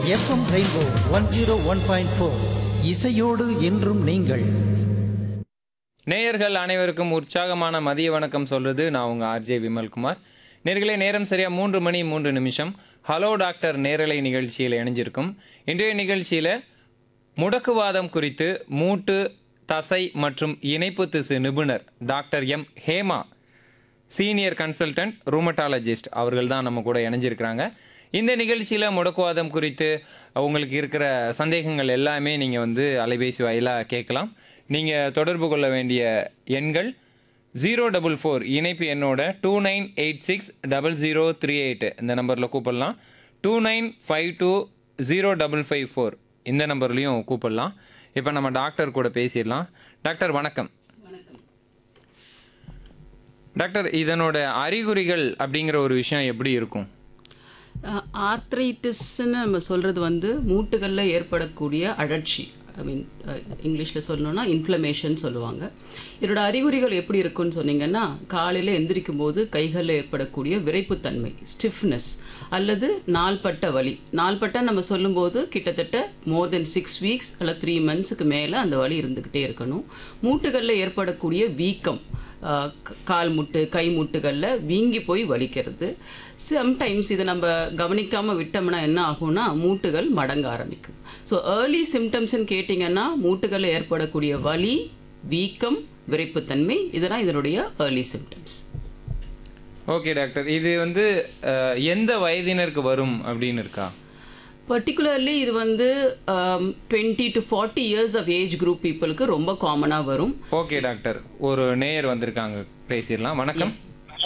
FM rainbow one zero one point four இசையோடு என்றும் நீங்கள் நேயர்கள் அனைவருக்கும் உற்சாகமான மதிய வணக்கம் சொல்றது நான் உங்க ஆர்ஜே விமல்குமார் நேர்களே நேரம் சரியா மூன்று மணி மூன்று நிமிஷம் ஹலோ டாக்டர் நேரலை நிகழ்ச்சியில் இணைஞ்சிருக்கும் இன்றைய நிகழ்ச்சியில முடக்குவாதம் குறித்து மூட்டு தசை மற்றும் இணைப்பு திசு நிபுணர் doctor M Hema senior consultant rheumatologist அவர்கள் தான் நம்ம கூட இணைஞ்சிருக்கிறாங்க இந்த நிகழ்ச்சியில் முடக்குவாதம் குறித்து உங்களுக்கு இருக்கிற சந்தேகங்கள் எல்லாமே நீங்கள் வந்து அலைபேசி வாயிலாக கேட்கலாம் நீங்கள் தொடர்பு கொள்ள வேண்டிய எண்கள் ஜீரோ டபுள் ஃபோர் இணைப்பு எண்ணோட two nine eight six double zero three eight இந்த நம்பரில் கூப்பிடலாம் two nine five two zero double five four இந்த நம்பர்லேயும் கூப்பிடலாம் இப்போ நம்ம டாக்டர் கூட பேசிடலாம் டாக்டர் வணக்கம் டாக்டர் இதனோட அறிகுறிகள் அப்படிங்கிற ஒரு விஷயம் எப்படி இருக்கும் ஆர்த்ரைட்டிஸ்ன்னு நம்ம சொல்கிறது வந்து மூட்டுகளில் ஏற்படக்கூடிய அழற்சி ஐ மீன் இங்கிலீஷில் சொல்லணும்னா இன்ஃப்ளமேஷன் சொல்லுவாங்க இதோட அறிகுறிகள் எப்படி இருக்குன்னு சொன்னீங்கன்னா காலையில் எந்திரிக்கும் போது கைகளில் ஏற்படக்கூடிய விரைப்புத்தன்மை ஸ்டிஃப்னஸ் அல்லது நாள்பட்ட வலி நாள்பட்ட நம்ம சொல்லும்போது கிட்டத்தட்ட மோர் தென் சிக்ஸ் வீக்ஸ் அல்ல த்ரீ மந்த்ஸுக்கு மேலே அந்த வலி இருந்துக்கிட்டே இருக்கணும் மூட்டுகளில் ஏற்படக்கூடிய வீக்கம் ஆஹ் க- கால் முட்டு கை முட்டுகளில் வீங்கி போய் வலிக்கிறது சம்டைம்ஸ் இதை நம்ம கவனிக்காமல் விட்டோம்னா என்ன ஆகும்னா மூட்டுகள் மடங்க ஆரம்பிக்கும் ஸோ ஏர்லி சிம்டம்ஸ்ன்னு கேட்டிங்கன்னா மூட்டுகளில் ஏற்படக்கூடிய வலி வீக்கம் விரைப்புத்தன்மை இதெல்லாம் இதனுடைய ஏர்லி சிம்டம்ஸ் ஓகே டாக்டர் இது வந்து அஹ், எந்த வயதினருக்கு வரும் அப்படின்னு இருக்கா பர்டிகுலர்லி இது வந்து twenty to forty years of age group பீப்புளுக்கு ரொம்ப காமனாக வரும் ஓகே டாக்டர் ஒரு நேயர் வந்திருக்காங்க பேசிடலாம் வணக்கம்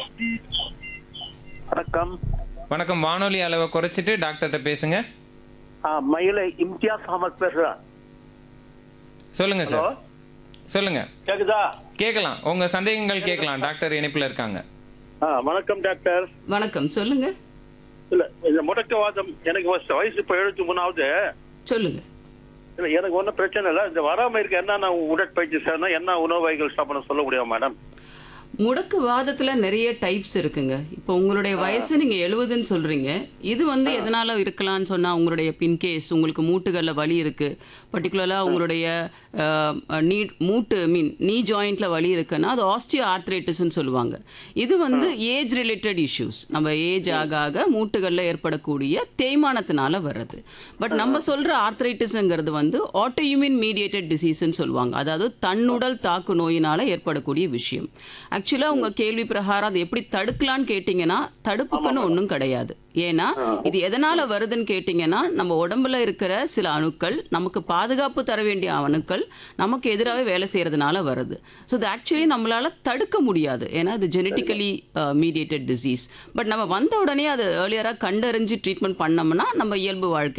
வணக்கம் வணக்கம் வானொலி அளவை குறைச்சிட்டு டாக்டர்கிட்ட பேசுங்க ஆ, மயிலை இம்தியாஸ் அகமத் பேசுறேன் சொல்லுங்க சார் சொல்லுங்க கேக்குதா கேட்கலாம் உங்க சந்தேகங்கள் கேட்கலாம் டாக்டர் இணைப்புல இருக்காங்க ஆ, வணக்கம் டாக்டர் வணக்கம் சொல்லுங்க இல்ல இந்த முடக்கவாதம் எனக்கு வயசு வயசு இப்ப எழுபத்தி மூணாவது சொல்லுங்க இல்ல எனக்கு ஒன்றும் பிரச்சனை இல்லை இந்த வராம இருக்க என்னென்ன உடற்பயிற்சி செய்யணும் என்ன உணவு வகைகள் சாப்பிடணும் சொல்ல முடியுமா மேடம் முடக்கு வாதத்துல நிறைய டைப்ஸ் இருக்குங்க இப்போ உங்களுடைய வயசு நீங்க எழுபதுன்னு சொல்றீங்க இது வந்து எதனால இருக்கலாம்னு சொன்னா உங்களுடைய பின்கேஸ் உங்களுக்கு மூட்டுகள்ல வலி இருக்கு பர்டிகுலரா உங்களுடைய நீ மூட்டு மீன் நீ ஜாயிண்ட்ல வலி இருக்குன்னா அது ஆஸ்டியோ ஆர்த்ரைட்டிஸ்னு சொல்லுவாங்க இது வந்து ஏஜ் ரிலேட்டட் இஷ்யூஸ் நம்ம ஏஜ் ஆக ஆக மூட்டுகள்ல ஏற்படக்கூடிய தேய்மானத்தினால வர்றது பட் நம்ம சொல்ற ஆர்த்ரைட்டிஸ்ங்கிறது வந்து ஆட்டோயூமின் மீடியேட்டட் டிசீஸ்ன்னு சொல்லுவாங்க அதாவது தன்னுடல் தாக்கு நோயினால ஏற்படக்கூடிய விஷயம் ஆக்சுவலா உங்க கேள்வி பிரகாரம் அதை எப்படி தடுக்கலாம்னு கேட்டீங்கன்னா தடுப்புக்குன்னு ஒன்றும் கிடையாது ஏன்னா இது எதனால வருதுன்னு கேட்டீங்கன்னா நம்ம உடம்புல இருக்கிற சில அணுக்கள் நமக்கு பாதுகாப்பு தர வேண்டிய அணுக்கள் நமக்கு எதிராகவே வேலை செய்யறதுனால வருது ஸோ இது ஆக்சுவலி நம்மளால தடுக்க முடியாது ஏன்னா இது ஜெனட்டிக்கலி மீடியேட்டட் டிசீஸ் பட் நம்ம வந்த உடனே அது ஏர்லியராக கண்டறிஞ்சு ட்ரீட்மெண்ட் பண்ணோம்னா நம்ம இயல்பு வாழ்க்கை